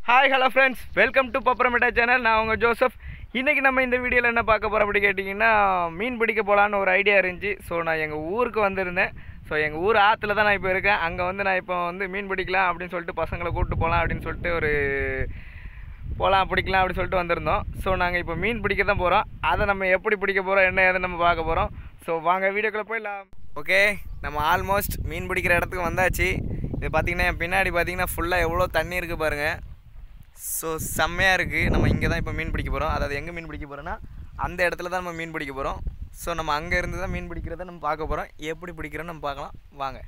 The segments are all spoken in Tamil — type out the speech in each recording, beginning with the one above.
Hi hello friends welcome to Papparamitta channel நான் உங்கள் ஜோசப் இன்றைக்கி நம்ம இந்த வீடியோவில் என்ன பார்க்க போகிறோம் அப்படி கேட்டிங்கன்னா மீன் பிடிக்க போகலான்னு ஒரு ஐடியா இருந்துச்சு ஸோ நான் எங்கள் ஊருக்கு வந்திருந்தேன் ஸோ எங்கள் ஊர் ஆற்றுல தான் நான் இப்போ இருக்கேன் அங்கே வந்து நான் இப்போ வந்து மீன் பிடிக்கலாம் அப்படின்னு சொல்லிட்டு பசங்களை கூப்பிட்டு போகலாம் அப்படின்னு சொல்லிட்டு ஒரு போகலாம் பிடிக்கலாம் அப்படின்னு சொல்லிட்டு வந்திருந்தோம் ஸோ நாங்கள் இப்போ மீன் பிடிக்க தான் போகிறோம் அதை நம்ம எப்படி பிடிக்க போகிறோம் என்ன ஏதுன்னு நம்ம பார்க்க போகிறோம் ஸோ வாங்க வீடியோக்குள்ளே போயிடலாம் ஓகே நம்ம ஆல்மோஸ்ட் மீன் பிடிக்கிற இடத்துக்கு வந்தாச்சு இது பார்த்தீங்கன்னா என் பின்னாடி பார்த்தீங்கன்னா ஃபுல்லாக எவ்வளோ தண்ணி இருக்குது பாருங்கள் ஸோ செம்மையாக இருக்குது நம்ம இங்கே தான் இப்போ மீன் பிடிக்க போகிறோம் அதாவது எங்கே மீன் பிடிக்க போகிறோன்னா அந்த இடத்துல தான் நம்ம மீன் பிடிக்க போகிறோம் ஸோ நம்ம அங்கே இருந்து தான் மீன் பிடிக்கிறத நம்ம பார்க்க போகிறோம் எப்படி பிடிக்கிறோன்னு நம்ம பார்க்கலாம் வாங்க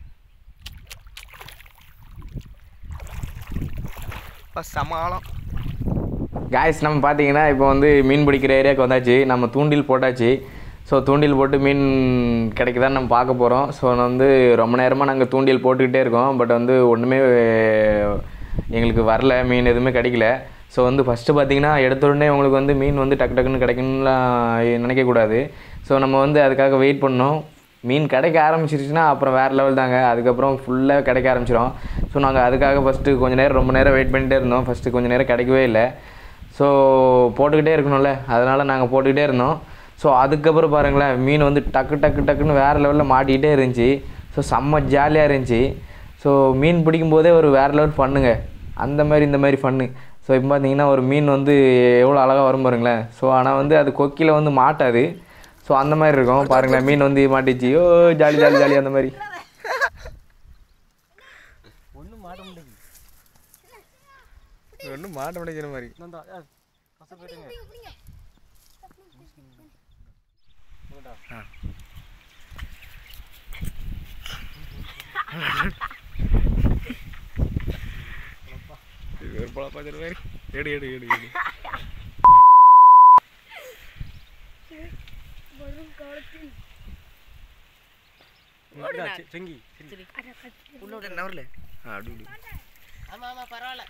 இப்போ சமாளம் காய்ஸ் நம்ம பார்த்தீங்கன்னா இப்போ வந்து மீன் பிடிக்கிற ஏரியாவுக்கு வந்தாச்சு நம்ம தூண்டில் போட்டாச்சு ஸோ தூண்டில் போட்டு மீன் கிடைக்குதான்னு நம்ம பார்க்க போகிறோம் ஸோ வந்து ரொம்ப நேரமாக நாங்கள் தூண்டில் போட்டுக்கிட்டே இருக்கோம் பட் வந்து ஒன்றுமே எங்களுக்கு வரல மீன் எதுவுமே கிடைக்கல ஸோ வந்து ஃபஸ்ட்டு பார்த்தீங்கன்னா எடுத்த உடனே உங்களுக்கு வந்து மீன் வந்து டக்கு டக்குன்னு கிடைக்கணும்லாம் நினைக்கக்கூடாது ஸோ நம்ம வந்து அதுக்காக வெயிட் பண்ணோம் மீன் கிடைக்க ஆரம்பிச்சிருச்சுன்னா அப்புறம் வேறு லெவல் தாங்க அதுக்கப்புறம் ஃபுல்லாக கிடைக்க ஆரம்பிச்சிடும் ஸோ நாங்கள் அதுக்காக ஃபஸ்ட்டு கொஞ்சம் நேரம் ரொம்ப நேரம் வெயிட் பண்ணிகிட்டே இருந்தோம் ஃபஸ்ட்டு கொஞ்சம் நேரம் கிடைக்கவே இல்லை ஸோ போட்டுக்கிட்டே இருக்கணும்ல அதனால் நாங்கள் போட்டுக்கிட்டே இருந்தோம் ஸோ அதுக்கப்புறம் பாருங்களேன் மீன் வந்து டக்கு டக்கு டக்குன்னு வேறு லெவலில் மாட்டிக்கிட்டே இருந்துச்சு ஸோ செம்ம ஜாலியாக இருந்துச்சு ஸோ மீன் பிடிக்கும்போதே ஒரு வேறு லெவல் பண்ணுங்க அந்த மாதிரி இந்த மாதிரி ஃபன்னு ஸோ இப்போ பார்த்தீங்கன்னா ஒரு மீன் வந்து எவ்வளோ அழகாக வரும் பாருங்களேன் ஸோ ஆனால் வந்து அது கொக்கியில் வந்து மாட்டாது ஸோ அந்த மாதிரி இருக்கும் பாருங்களேன் மீன் வந்து மாட்டிச்சு ஓ ஜாலி ஜாலி ஜாலி அந்த மாதிரி ஒன்றும் மாட்ட முடியாது ஒன்றும் மாட்ட முடிக்கிற மாதிரி நந்தா கஷ்டப்பட்டுங்க ஒரு பழப்பா மாதிரி எடு எடு எடு எடு செங்கி என்ன வரல ஆ அப்படி இப்படி. ஆமாம் ஆமாம் பரவாயில்ல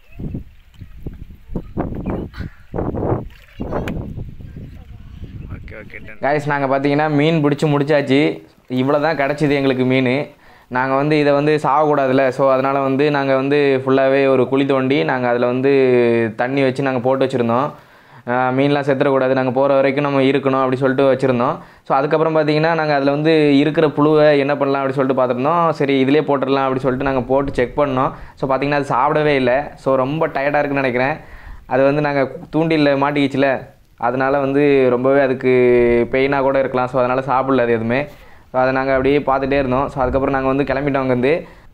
ஓகே ஓகே காய்ஸ் நாங்கள் பார்த்தீங்கன்னா மீன் பிடிச்சி முடிச்சாச்சு இவ்வளோ தான் கிடச்சிது எங்களுக்கு மீன் நாங்கள் வந்து இதை வந்து சாகக்கூடாதுல்ல ஸோ அதனால் வந்து நாங்கள் வந்து ஃபுல்லாகவே ஒரு குழி தோண்டி நாங்கள் அதில் வந்து தண்ணி வச்சு நாங்கள் போட்டு வச்சுருந்தோம் ஆஹ் மீன்லாம் செத்துறக்கூடாது நாங்கள் போகிற வரைக்கும் நம்ம இருக்கணும் அப்படி சொல்லிட்டு வச்சுருந்தோம் ஸோ அதுக்கப்புறம் பார்த்தீங்கன்னா நாங்கள் அதில் வந்து இருக்கிற புழுவை என்ன பண்ணலாம் அப்படி சொல்லிட்டு பார்த்துருந்தோம் சரி இதிலே போட்டுடலாம் அப்படி சொல்லிட்டு நாங்கள் போட்டு செக் பண்ணோம் ஸோ பார்த்தீங்கன்னா அது சாப்பிடவே இல்லை ஸோ ரொம்ப டயர்டாக இருக்குன்னு நினைக்கிறேன் அது வந்து நாங்கள் தூண்டில் மாட்டிக்கிச்சுல அதனால் வந்து ரொம்பவே அதுக்கு பெயினாக கூட இருக்கலாம் ஸோ அதனால் சாப்பிடல அது எதுவுமே ஸோ அதை நாங்கள் அப்படியே பார்த்துட்டே இருந்தோம் ஸோ அதுக்கப்புறம் நாங்கள் வந்து கிளம்பிட்டோம் அங்கேருந்து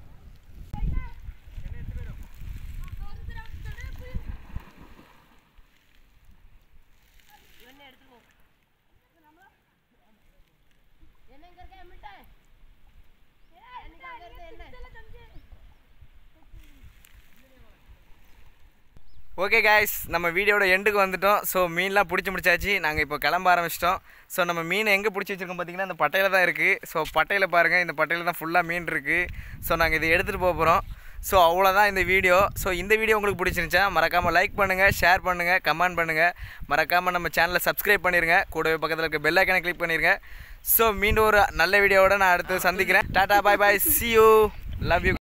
ஓகே காய்ஸ் நம்ம வீடியோட எண்டுக்கு வந்துட்டோம் ஸோ மீன்லாம் பிடிச்சி முடிச்சாச்சு நாங்கள் இப்போ கிளம்ப ஆரம்பிச்சிட்டோம் ஸோ நம்ம மீனை எங்கே பிடிச்சி வச்சிருக்கோம் பார்த்தீங்கன்னா இந்த பட்டையில் தான் இருக்குது ஸோ பட்டையில் பாருங்கள் இந்த பட்டையில் தான் ஃபுல்லாக மீன் இருக்குது ஸோ நாங்கள் இதை எடுத்துகிட்டு போக போகிறோம் ஸோ அவ்வளோதான் இந்த வீடியோ ஸோ இந்த வீடியோ உங்களுக்கு பிடிச்சிருந்துச்சா மறக்காமல் லைக் பண்ணுங்கள் ஷேர் பண்ணுங்கள் கமெண்ட் பண்ணுங்கள் மறக்காமல் நம்ம சேனலை சப்ஸ்கிரைப் பண்ணிடுங்க கூடவே பக்கத்தில் இருக்க பெல் ஐக்கனை கிளிக் பண்ணிடுங்க ஸோ மீண்டும் ஒரு நல்ல வீடியோவோட நான் அடுத்து சந்திக்கிறேன் tata bye bye see you love you